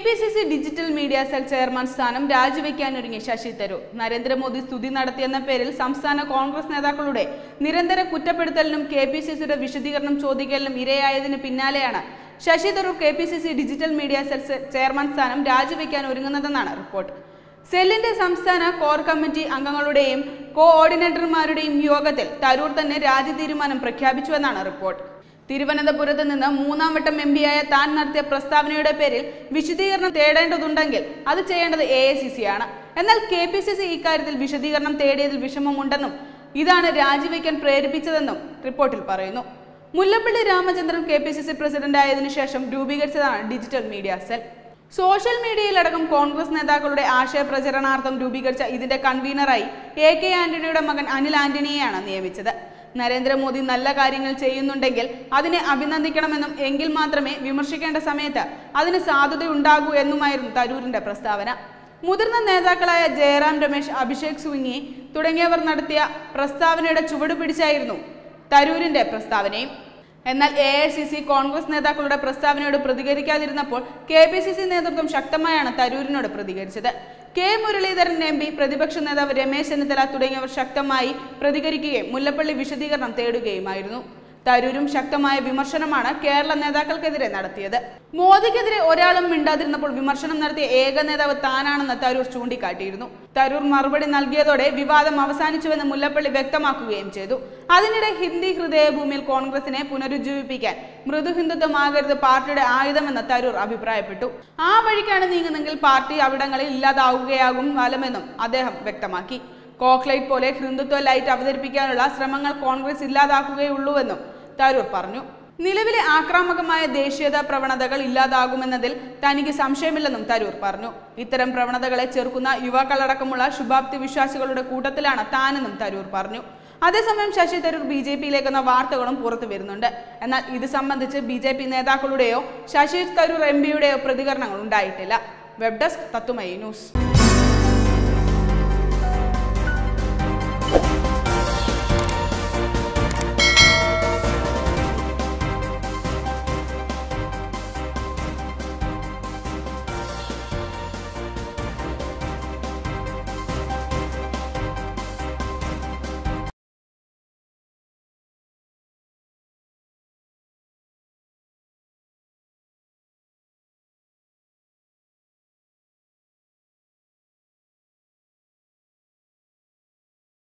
P C C digital media cell chairman സ്ഥാനം രാജിവെക്കാനൊരുങ്ങി ശശി തരൂർ നരേന്ദ്രമോദി സ്തുതി നടത്തിയെന്ന പേരിൽ സംസ്ഥാന കോൺഗ്രസ് നേതാക്കളുടെ നിരന്തര കുറ്റപ്പെടുത്തലിനും കെ പി സി സിയുടെ വിശദീകരണം ചോദിക്കലിനും ഇരയായതിന് പിന്നാലെയാണ് Shashi Tharoor K P C C digital media cell സെ- ചെയർമാൻ സ്ഥാനം രാജിവെക്കാൻ ഒരുങ്ങുന്നതെന്നാണ് റിപ്പോർട്ട് സെല്ലിന്റെ സംസ്ഥാന കോർ കമ്മിറ്റി അംഗങ്ങളുടെയും കോഓർഡിനേറ്റർമാരുടെയും യോഗത്തിൽ തരൂർ തന്നെ രാജി തീരുമാനം പ്രഖ്യാപിച്ചുവെന്നാണ് റിപ്പോർട്ട് തിരുവനന്തപുരത്ത് നിന്ന് മൂന്നാം വട്ടം എം പിയായ താൻ നടത്തിയ പ്രസ്താവനയുടെ പേരിൽ വിശദീകരണം തേടേണ്ടതുണ്ടെങ്കിൽ അത് ചെയ്യേണ്ടത് എ ഐ സി സി ആണ് എന്നാൽ കെ പി സി സി ഇക്കാര്യത്തിൽ വിശദീകരണം തേടിയതിൽ വിഷമമുണ്ടെന്നും ഇതാണ് രാജിവെക്കാൻ പ്രേരിപ്പിച്ചതെന്നും റിപ്പോർട്ടിൽ പറയുന്നു Mullappally Ramachandran K P C C president ആയതിനു ശേഷം രൂപീകരിച്ചതാണ് ഡിജിറ്റൽ മീഡിയ സെൽ സോഷ്യൽ മീഡിയയിലടക്കം കോൺഗ്രസ് നേതാക്കളുടെ ആശയ പ്രചരണാർത്ഥം രൂപീകരിച്ച ഇതിന്റെ കൺവീനറായി എ കെ ആന്റണിയുടെ മകൻ അനിൽ ആന്റണിയെയാണ് നിയമിച്ചത് നരേന്ദ്രമോദി നല്ല കാര്യങ്ങൾ ചെയ്യുന്നുണ്ടെങ്കിൽ അതിനെ അഭിനന്ദിക്കണമെന്നും എങ്കിൽ മാത്രമേ വിമർശിക്കേണ്ട സമയത്ത് അതിന് സാധുതയുണ്ടാകൂ എന്നുമായിരുന്നു തരൂരിന്റെ പ്രസ്താവന മുതിർന്ന നേതാക്കളായ ജയറാം രമേശ് അഭിഷേക് സ്വിങ്ങി തുടങ്ങിയവർ നടത്തിയ പ്രസ്താവനയുടെ ചുവട് പിടിച്ചായിരുന്നു തരൂരിന്റെ പ്രസ്താവനയും എന്നാൽ A I C C Congress നേതാക്കളുടെ പ്രസ്താവനയോട് പ്രതികരിക്കാതിരുന്നപ്പോൾ കെ പി സി സി നേതൃത്വം ശക്തമായാണ് തരൂരിനോട് പ്രതികരിച്ചത് കെ മുരളീധരൻ എം പി പ്രതിപക്ഷ നേതാവ് രമേശ് ചെന്നിത്തല തുടങ്ങിയവർ ശക്തമായി പ്രതികരിക്കുകയും മുല്ലപ്പള്ളി വിശദീകരണം തേടുകയുമായിരുന്നു തരൂരും ശക്തമായ വിമർശനമാണ് കേരള നേതാക്കൾക്കെതിരെ നടത്തിയത് മോദിക്കെതിരെ ഒരാളും മിണ്ടാതിരുന്നപ്പോൾ വിമർശനം നടത്തിയ ഏക നേതാവ് താനാണെന്ന് തരൂർ ചൂണ്ടിക്കാട്ടിയിരുന്നു തരൂർ മറുപടി നൽകിയതോടെ വിവാദം അവസാനിച്ചുവെന്ന് മുല്ലപ്പള്ളി വ്യക്തമാക്കുകയും ചെയ്തു അതിനിടെ ഹിന്ദി ഹൃദയഭൂമിയിൽ കോൺഗ്രസിനെ പുനരുജ്ജീവിപ്പിക്കാൻ മൃദു ഹിന്ദുത്വമാകരുത് പാർട്ടിയുടെ ആയുധമെന്ന് തരൂർ അഭിപ്രായപ്പെട്ടു ആ വഴിക്കാണ് നീങ്ങുന്നെങ്കിൽ പാർട്ടി അവിടങ്ങളിൽ ഇല്ലാതാവുകയാകും ഫലമെന്നും അദ്ദേഹം വ്യക്തമാക്കി കോക്ലൈറ്റ് പോലെ ഹിന്ദുത്വ ലൈറ്റ് അവതരിപ്പിക്കാനുള്ള ശ്രമങ്ങൾ കോൺഗ്രസ് ഇല്ലാതാക്കുകയുള്ളൂവെന്നും തരൂർ പറഞ്ഞു നിലവിലെ ആക്രാമകമായ ദേശീയത പ്രവണതകൾ ഇല്ലാതാകുമെന്നതിൽ തനിക്ക് സംശയമില്ലെന്നും തരൂർ പറഞ്ഞു ഇത്തരം പ്രവണതകളെ ചെറുക്കുന്ന യുവാക്കളടക്കമുള്ള ശുഭാപ്തി വിശ്വാസികളുടെ കൂട്ടത്തിലാണ് താനെന്നും തരൂർ പറഞ്ഞു അതേസമയം ശശി തരൂർ ബി ജെ പിയിലേക്കെന്ന വാർത്തകളും പുറത്തു വരുന്നുണ്ട് എന്നാൽ ഇത് സംബന്ധിച്ച് ബി ജെ പി നേതാക്കളുടെയോ ശശി തരൂർ എം പിയുടെയോ പ്രതികരണങ്ങൾ ഉണ്ടായിട്ടില്ല വെബ് ഡെസ്ക് തത്തുമൈ ന്യൂസ്